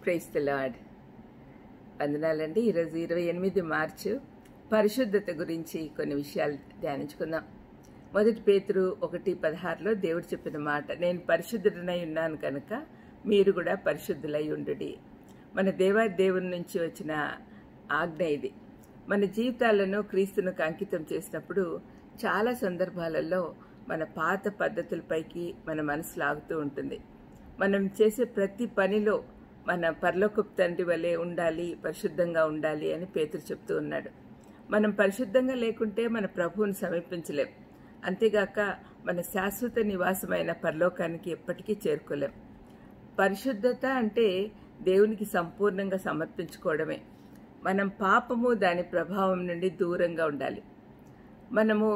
price the lord వందనాలండి ఈరోజు ఇరవై ఎనిమిది మార్చు పరిశుద్ధత గురించి కొన్ని విషయాలు ధ్యానించుకుందాం మొదటి పేతురు ఒకటి పదహారులో దేవుడు చెప్పిన మాట నేను పరిశుద్ధుడనై ఉన్నాను కనుక మీరు కూడా పరిశుద్ధులై ఉండుడి మన దేవాది దేవుని నుంచి వచ్చిన ఆజ్ఞ ఇది మన జీవితాలను క్రీస్తునికి అంకితం చేసినప్పుడు చాలా సందర్భాలలో మన పాత పద్ధతులపైకి మన మనసు లాగుతూ ఉంటుంది మనం చేసే ప్రతి పనిలో మన పరలోకపు తండ్రి వలె ఉండాలి పరిశుద్ధంగా ఉండాలి అని పేతురు చెప్తూ ఉన్నాడు మనం పరిశుద్ధంగా లేకుంటే మన ప్రభువుని సమీపించలేం అంతేగాక మన శాశ్వత నివాసమైన పరలోకానికి ఎప్పటికీ చేరుకోలేం పరిశుద్ధత అంటే దేవునికి సంపూర్ణంగా సమర్పించుకోవడమే మనం పాపము దాని ప్రభావం నుండి దూరంగా ఉండాలి మనము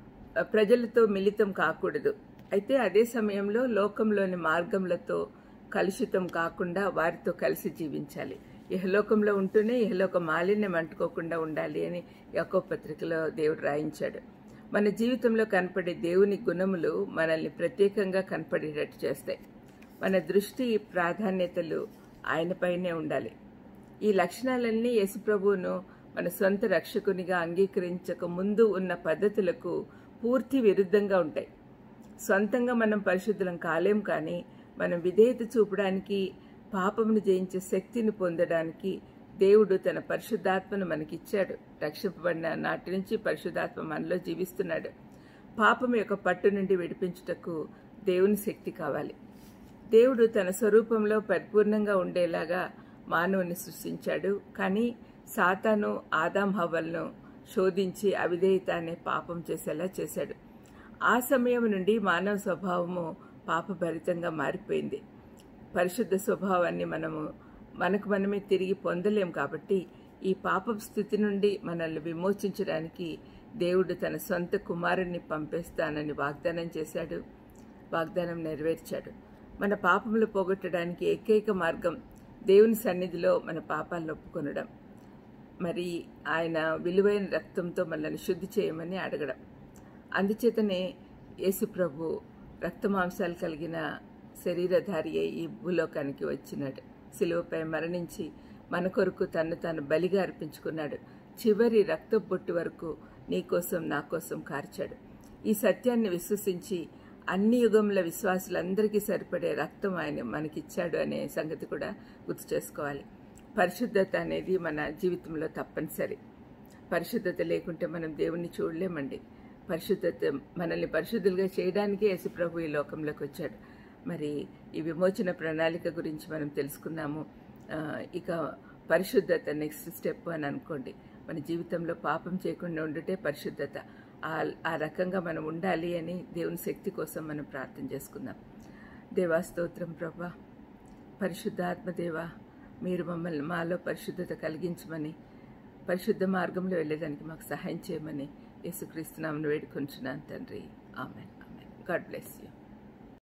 ప్రజలతో మిళితం కాకూడదు అయితే అదే సమయంలో లోకంలోని మార్గములతో కలుషితం కాకుండా వారితో కలిసి జీవించాలి ఇహలోకంలో ఉంటూనే ఇహలోక మాలిన్యం అంటుకోకుండా ఉండాలి అని యకో పత్రికలో దేవుడు రాయించాడు మన జీవితంలో కనపడే దేవుని గుణములు మనల్ని ప్రత్యేకంగా కనపడేటట్టు చేస్తాయి మన దృష్టి ప్రాధాన్యతలు ఆయనపైనే ఉండాలి ఈ లక్షణాలన్నీ యేసుప్రభువును మన సొంత రక్షకునిగా అంగీకరించక ముందు ఉన్న పద్ధతులకు పూర్తి విరుద్ధంగా ఉంటాయి సొంతంగా మనం పరిశుద్ధులం కాలేం కానీ మనం విధేయత చూపడానికి పాపమును జయించే శక్తిని పొందడానికి దేవుడు తన పరిశుద్ధాత్మను మనకిచ్చాడు రక్షింపబడిన నాటి నుంచి పరిశుద్ధాత్మ మనలో జీవిస్తున్నాడు పాపం యొక్క పట్టు నుండి విడిపించుటకు దేవుని శక్తి కావాలి దేవుడు తన స్వరూపంలో పరిపూర్ణంగా ఉండేలాగా మానవుని సృష్టించాడు కానీ సాతాను ఆదాం హవల్ను శోధించి అవిధేయత అనే పాపం చేసేలా చేశాడు ఆ సమయం నుండి మానవ స్వభావము పాపభరితంగా మారిపోయింది పరిశుద్ధ స్వభావాన్ని మనము మనకు మనమే తిరిగి పొందలేం కాబట్టి ఈ పాప స్థితి నుండి మనల్ని విమోచించడానికి దేవుడు తన సొంత కుమారుణ్ణి పంపేస్తానని వాగ్దానం చేశాడు వాగ్దానం నెరవేర్చాడు మన పాపములు పోగొట్టడానికి ఏకైక మార్గం దేవుని సన్నిధిలో మన పాపాలను ఒప్పుకొనడం మరి ఆయన విలువైన రక్తంతో మనల్ని శుద్ధి చేయమని అడగడం అందుచేతనే యేసు ప్రభు రక్తమాంసాలు కలిగిన శరీరధారి అయి ఈ భూలోకానికి వచ్చినాడు సిలువపై మరణించి మన కొరకు తను తాను బలిగా అర్పించుకున్నాడు చివరి రక్త బొట్టు వరకు నీకోసం నా కోసం కార్చాడు ఈ సత్యాన్ని విశ్వసించి అన్ని యుగముల విశ్వాసులందరికీ సరిపడే రక్తం ఆయన మనకిచ్చాడు అనే సంగతి కూడా గుర్తు చేసుకోవాలి పరిశుద్ధత అనేది మన జీవితంలో తప్పనిసరి పరిశుద్ధత లేకుంటే మనం దేవుణ్ణి చూడలేమండి పరిశుద్ధత మనల్ని పరిశుద్ధులుగా చేయడానికే యేసుప్రభు ఈ లోకంలోకి వచ్చాడు మరి ఈ విమోచన ప్రణాళిక గురించి మనం తెలుసుకున్నాము ఇక పరిశుద్ధత నెక్స్ట్ స్టెప్ అని అనుకోండి మన జీవితంలో పాపం చేయకుండా ఉండుటే పరిశుద్ధత ఆ రకంగా మనం ఉండాలి అని దేవుని శక్తి కోసం మనం ప్రార్థన చేసుకుందాం దేవా స్తోత్రం ప్రభా పరిశుద్ధాత్మదేవా మీరు మమ్మల్ని మాలో పరిశుద్ధత కలిగించమని పరిశుద్ధ మార్గంలో వెళ్ళేదానికి మాకు సహాయం చేయమని యేసుక్రీస్తునామను వేడుకొంచున్నాను తండ్రి amen amen God bless you